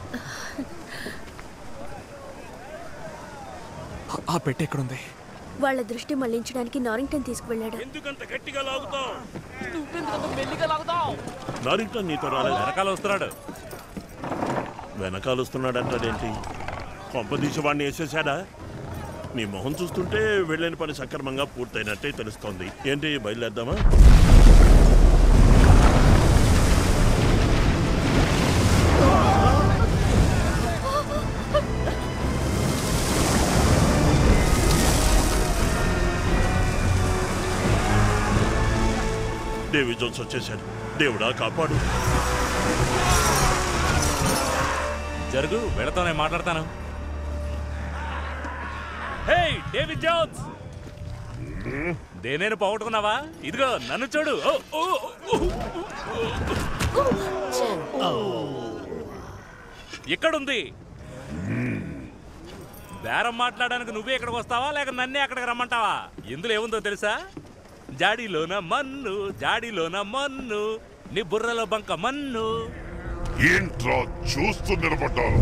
ఆ పెట్టె ఎక్కడుంది వాళ్ళ దృష్టి మళ్లించడానికి నారింగ్టన్ తీసుకువెళ్ళాడు ఎందుకంత గట్టిగా లాగుతావు మెల్లిగా లాగుతావు నారింగ్టన్ నీతో రాలేదు వెనకాల వస్తున్నాడు వెనకాల వస్తున్నాడంటాడేంటి కొంపదీసి వాడిని వేసేసాడా నీ మొహం చూస్తుంటే వెళ్ళిన పని సక్రమంగా పూర్తయినట్టే తెలుస్తోంది ఏంటి బయలుదేద్దామా డేవి జోన్స్ వచ్చేసాడు దేవుడా కాపాడు జరుగు వీళ్ళతో నేను మాట్లాడతాను హే డేవిడ్ జోన్స్ దేనేను పోగొట్టుకున్నావా ఇదిగో నన్ను చూడు ఓ, ఓ, ఓ. ఇక్కడుంది బేరం మాట్లాడడానికి నువ్వే ఇక్కడికి వస్తావా లేక నన్నే అక్కడికి రమ్మంటావా ఇందులో ఏముందో తెలుసా జాడీలోన మన్ను జాడీలోన మన్ను నీ బుర్రలో బంక మన్ను ఏంట్రా చూస్తూ నిలబడ్డారు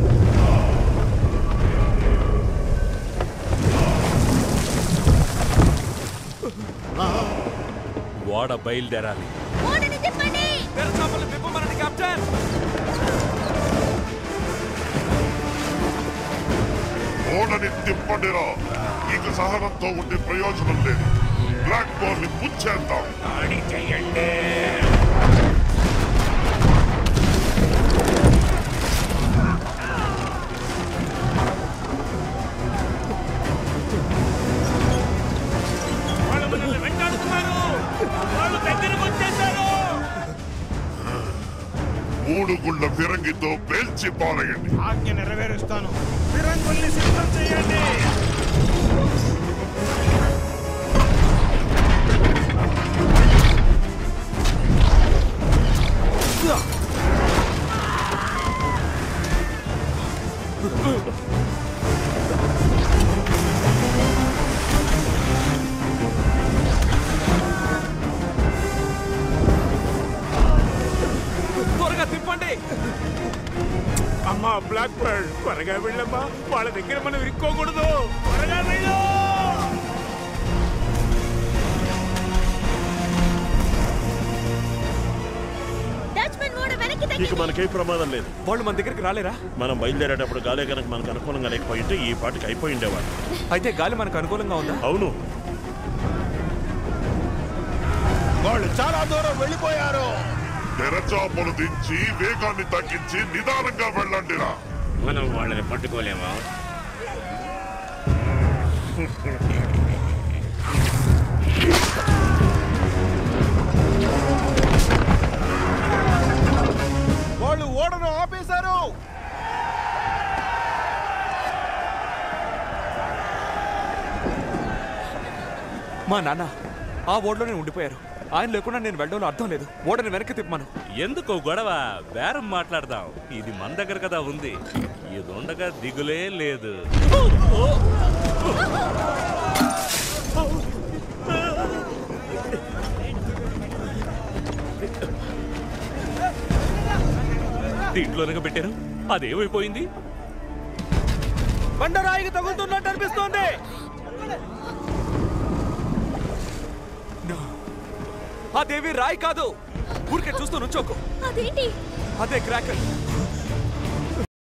ఓడ బయలుదేరాలి ఓడని తిప్పండి ఓడని తిప్పండిరా ఇక సహనంతో ఉండే ప్రయోజనం లేదు బ్లాక్ బాల్ ని పుచ్చేద్దాం వాళ్ళు మనల్ని వెంటాడుతున్నారు వాళ్ళు దగ్గరకు వచ్చేసారు మూడు గుళ్ళ ఫిరంగితో పేల్చి పారేయండి ఆజ్ఞ నెరవేరుస్తాను ఫిరంగుల్ని సిద్ధం చేయండి త్వరగా తిప్పండి అమ్మా బ్లాక్ బర్డ్ త్వరగా వెళ్ళమ్మా వాళ్ళ దగ్గర మనం ఇరుక్కోకూడదు త్వరగా వెళ్ళు డచ్మెన్ ఓడ వెనక్కి ఇక తగ్గింది మనకే ప్రమాదం లేదు వాళ్ళు మన దగ్గరికి రాలేరా మనం బయలుదేరేటప్పుడు గాలే కనుక మనకు అనుకూలంగా లేకపోయింటే ఈ పాటికి అయిపోయి ఉండేవాడు అయితే గాలి మనకు అనుకూలంగా ఉందా అవును వాళ్ళు చాలా దూరం వెళ్ళిపోయారు తెరచాపలు దించి వేగాన్ని తగ్గించి నిదానంగా వెళ్ళండిరా మనం వాళ్ళని పట్టుకోలేమా వాళ్ళు ఓడను ఆపేశారు మా నాన్న ఆ ఓడ్లోనే ఉండిపోయారు ఆయన లేకుండా నేను వెళ్ళడంలో అర్థం లేదు ఓడని వెనక్కి తిప్పమను ఎందుకో గొడవ బేరం మాట్లాడదాం ఇది మన దగ్గర కదా ఉంది ఇది ఉండగా దిగులే లేదు దీంట్లోనగా పెట్టారు అదేమైపోయింది బండరాయికి తగులుతున్నట్టు అనిపిస్తోంది No. ఆ దేవి రాయి కాదు ఊరికే చూస్తూ నుంచోకు అదేంటి అదే క్రాకర్